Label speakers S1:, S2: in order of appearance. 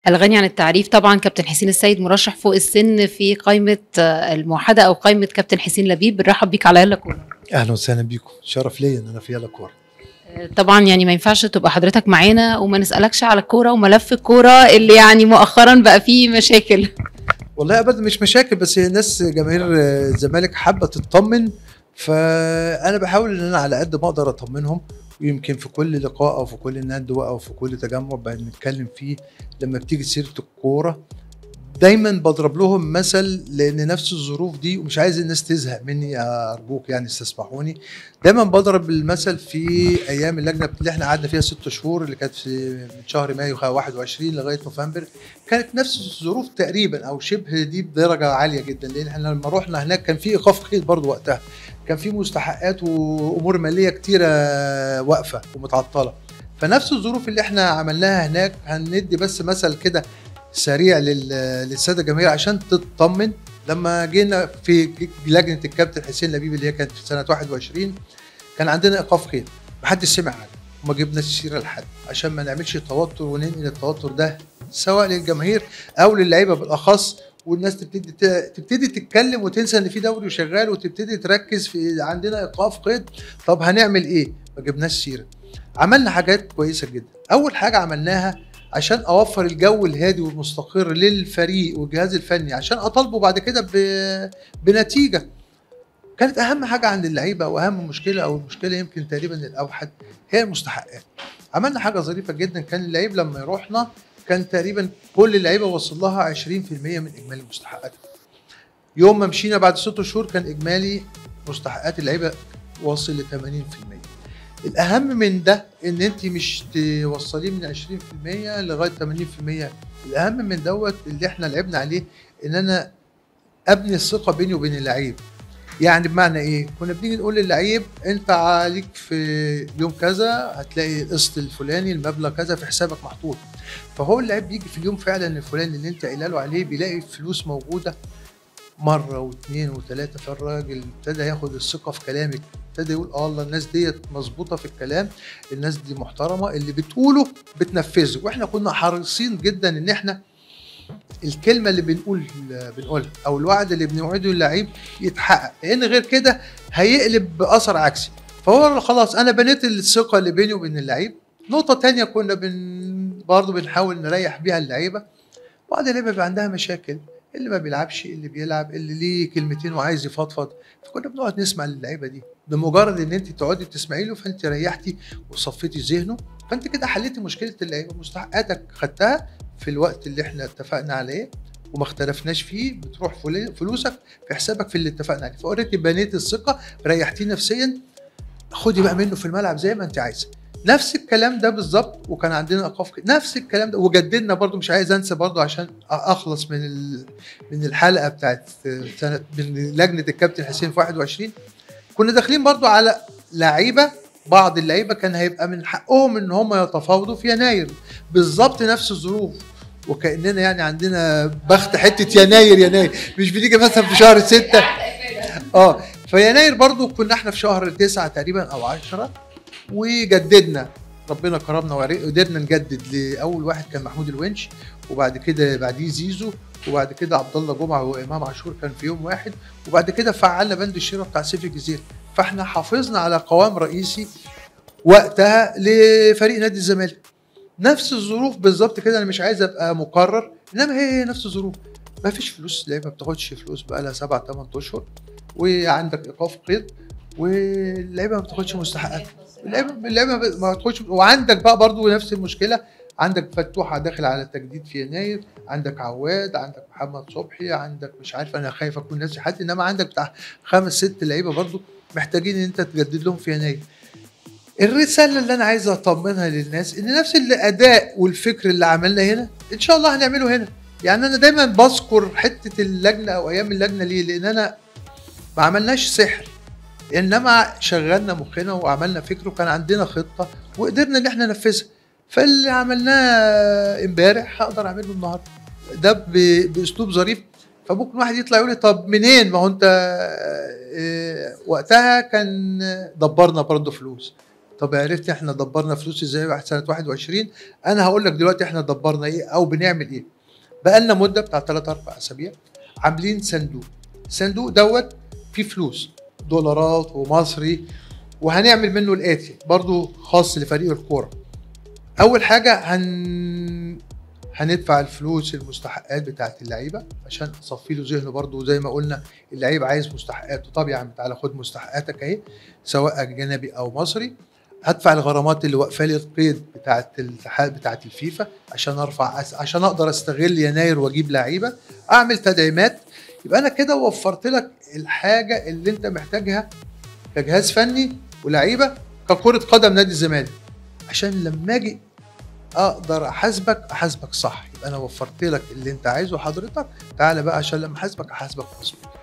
S1: الغني عن التعريف طبعا كابتن حسين السيد مرشح فوق السن في قائمه آه، الموحده او قائمه كابتن حسين لبيب بنرحب بيك على يلا كوره
S2: اهلا وسهلا بيكم شرف ليا ان انا في يلا كوره
S1: آه، طبعا يعني ما ينفعش تبقى حضرتك معانا وما نسالكش على الكوره وملف الكوره اللي يعني مؤخرا بقى فيه مشاكل
S2: والله ابدا مش مشاكل بس هي الناس جماهير آه، الزمالك حابه تطمن فانا بحاول ان انا على قد ما اقدر اطمنهم ويمكن في كل لقاء او في كل ندوه او في كل تجمع بنتكلم فيه لما بتيجي سيره الكوره دايما بضرب لهم مثل لان نفس الظروف دي ومش عايز الناس تزهق مني ارجوك يعني استسمحوني دايما بضرب المثل في ايام اللجنه اللي احنا قعدنا فيها ست شهور اللي كانت في من شهر مايو 21 لغايه نوفمبر كانت نفس الظروف تقريبا او شبه دي بدرجه عاليه جدا لان احنا لما رحنا هناك كان في ايقاف قيد برضه وقتها كان في مستحقات وامور ماليه كتيره واقفه ومتعطله فنفس الظروف اللي احنا عملناها هناك هندي بس مثل كده سريع لل- للساده الجماهير عشان تطمن لما جينا في لجنه الكابتن حسين لبيب اللي هي كانت في سنه 21 كان عندنا ايقاف قيد محدش سمع عنه وما جبناش سيره لحد عشان ما نعملش توتر وننقل التوتر ده سواء للجماهير او للعيبه بالاخص والناس تبتدي ت- تبتدي تتكلم وتنسى ان في دوري شغال وتبتدي تركز في عندنا ايقاف قيد طب هنعمل ايه؟ ما جبناش سيره عملنا حاجات كويسه جدا اول حاجه عملناها عشان اوفر الجو الهادي والمستقر للفريق والجهاز الفني عشان اطالبه بعد كده ب- بنتيجه كانت اهم حاجه عند اللعيبه واهم مشكله او المشكله يمكن تقريبا الاوحد هي المستحقات عملنا حاجه ظريفه جدا كان اللعيب لما يروحنا كان تقريبا كل اللعيبه وصل لها 20% من اجمالي المستحقات يوم ما مشينا بعد ست شهور كان اجمالي مستحقات اللعيبه واصل ل 80% الاهم من ده ان انت مش توصليه من 20% لغايه 80% الاهم من دوت اللي احنا لعبنا عليه ان انا ابني الثقه بيني وبين اللعيب يعني بمعنى ايه كنا بنيجي نقول للعيب انت عليك في يوم كذا هتلاقي القسط الفلاني المبلغ كذا في حسابك محطوط فهو اللعيب بيجي في اليوم فعلا الفلاني اللي انت قايله له عليه بيلاقي فلوس موجوده مره واثنين وثلاثه فالراجل ابتدى ياخد الثقه في كلامك ابتدى يقول اه الله الناس ديت مظبوطه في الكلام الناس دي محترمه اللي بتقوله بتنفذه واحنا كنا حريصين جدا ان احنا الكلمه اللي بنقول بنقولها او الوعد اللي بنوعده للعيب يتحقق لان غير كده هيقلب باثر عكسي فهو خلاص انا بنيت الثقه اللي بيني وبين اللعيب نقطه تانية كنا بن برضه بنحاول نريح بيها اللعيبه بعض اللعيبه بيبقى عندها مشاكل اللي ما بيلعبش اللي بيلعب اللي ليه كلمتين وعايز يفضفض فكنا بنقعد نسمع للعيبه دي بمجرد ان انت تقعدي تسمعي له فانت ريحتي وصفيتي ذهنه فانت كده حليتي مشكله اللعيبه مستحقاتك خدتها في الوقت اللي احنا اتفقنا عليه وما اختلفناش فيه بتروح فل- فلوسك في حسابك في اللي اتفقنا عليه فاوريدي بنيت الثقه ريحتيه نفسيا خدي بقى منه في الملعب زي ما انت عايزه نفس الكلام ده بالظبط وكان عندنا ايقاف ك- نفس الكلام ده وجددنا برضو مش عايز انسى برضو عشان أ- اخلص من ال... من الحلقه بتاعت سنه من لجنه الكابتن حسين في 21 كنا داخلين برضو على لعيبه بعض اللعيبه كان هيبقى من حقهم ان هم يتفاوضوا في يناير بالظبط نفس الظروف وكاننا يعني عندنا بخت حته يناير يناير مش بتيجي مثلا في شهر ستة اه فيناير برضو كنا احنا في شهر تسعة تقريبا او عشرة وجددنا ربنا كرمنا وقدرنا نجدد لاول واحد كان محمود الونش وبعد كده بعديه زيزو وبعد كده عبد الله جمعه وامام عاشور كان في يوم واحد وبعد كده فعلنا بند الشراء بتاع سيف الجزيره فاحنا حافظنا على قوام رئيسي وقتها لفريق نادي الزمالك نفس الظروف بالظبط كده انا مش عايز ابقى مكرر انما هي هي نفس الظروف ما فيش فلوس اللعيبه ما بتاخدش فلوس بقى لها سبع ثمان اشهر وعندك ايقاف قيد واللعيبه ما بتاخدش مستحقات اللعيبه اللعيبه ما ما بتاخدش وعندك بقى برضو نفس المشكله عندك فتوحه داخل على تجديد في يناير عندك عواد عندك محمد صبحي عندك مش عارف انا خايف اكون ناسي حد انما عندك بتاع خمس ست لعيبه برضو محتاجين ان انت تجدد لهم في يناير الرساله اللي انا عايز اطمنها للناس ان نفس الاداء والفكر اللي عملنا هنا ان شاء الله هنعمله هنا يعني انا دايما بذكر حته اللجنه او ايام اللجنه ليه لان انا ما عملناش سحر انما شغلنا مخنا وعملنا فكر وكان عندنا خطه وقدرنا ان احنا ننفذها فاللي عملناه امبارح هقدر اعمله النهارده ده ب- باسلوب ظريف فممكن واحد يطلع يقول لي طب منين ما هو انت آه، وقتها كان دبرنا برضه فلوس طب عرفت احنا دبرنا فلوس ازاي بعد سنه 21 انا هقول لك دلوقتي احنا دبرنا ايه او بنعمل ايه بقى لنا مده بتاع 3 4 اسابيع عاملين صندوق الصندوق دوت فيه فلوس دولارات ومصري وهنعمل منه الاتي برضو خاص لفريق الكوره اول حاجه هن هندفع الفلوس المستحقات بتاعت اللعيبه عشان اصفي له ذهنه برضه زي ما قلنا اللعيب عايز مستحقاته طب يا عم تعالى خد مستحقاتك اهي سواء اجنبي او مصري هدفع الغرامات اللي واقفه لي القيد بتاعت الاتحاد بتاعت الفيفا عشان ارفع أس... عشان اقدر استغل يناير واجيب لعيبه اعمل تدعيمات يبقى انا كده وفرت لك الحاجه اللي انت محتاجها كجهاز فني ولعيبه ككره قدم نادي الزمالك عشان لما اجي اقدر احاسبك احاسبك صح يبقى انا وفرت لك اللي انت عايزه حضرتك تعالى بقى عشان لما احاسبك احاسبك مظبوط